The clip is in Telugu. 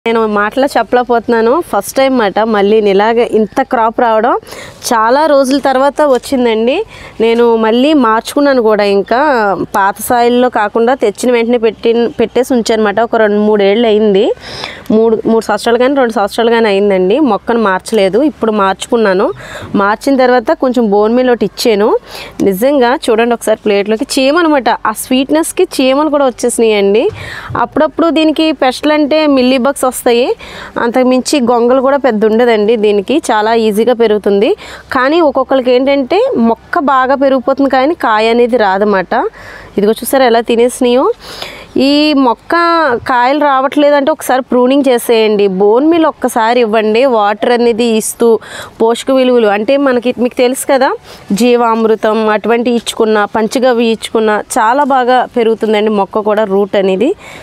నేను మాటలో చెప్పలేకపోతున్నాను ఫస్ట్ టైం మాట మళ్ళీ ఇలాగ ఇంత క్రాప్ రావడం చాలా రోజుల తర్వాత వచ్చిందండి నేను మళ్ళీ మార్చుకున్నాను కూడా ఇంకా పాత సాయిల్లో కాకుండా తెచ్చిన వెంటనే పెట్టి పెట్టేసి ఉంచానమాట ఒక రెండు మూడేళ్ళు అయింది మూడు మూడు సంవత్సరాలు కానీ రెండు సంవత్సరాలు కానీ అయిందండి మొక్కను మార్చలేదు ఇప్పుడు మార్చుకున్నాను మార్చిన తర్వాత కొంచెం బోన్ మీల్ ఒకటి ఇచ్చాను నిజంగా చూడండి ఒకసారి ప్లేట్లోకి చీమ అనమాట ఆ స్వీట్నెస్కి చీమలు కూడా వచ్చేసినాయండి అప్పుడప్పుడు దీనికి పెస్టల్ అంటే మిల్లీ బగ్స్ వస్తాయి అంతకుమించి గొంగలు కూడా పెద్ద ఉండదండి దీనికి చాలా ఈజీగా పెరుగుతుంది కానీ ఒక్కొక్కరికి ఏంటంటే మొక్క బాగా పెరిగిపోతుంది కానీ కాయ అనేది రాదన్నమాట ఇదిగో చూసారా ఎలా తినేసినాయో ఈ మొక్క కాయలు రావట్లేదంటే ఒకసారి ప్రూనింగ్ చేసేయండి బోన్ మీల్ ఒక్కసారి ఇవ్వండి వాటర్ అనేది ఇస్తూ పోషక విలువలు అంటే మనకి మీకు తెలుసు కదా జీవామృతం అటువంటి ఇచ్చుకున్న పంచగవి ఇచ్చుకున్న చాలా బాగా పెరుగుతుందండి మొక్క కూడా రూట్ అనేది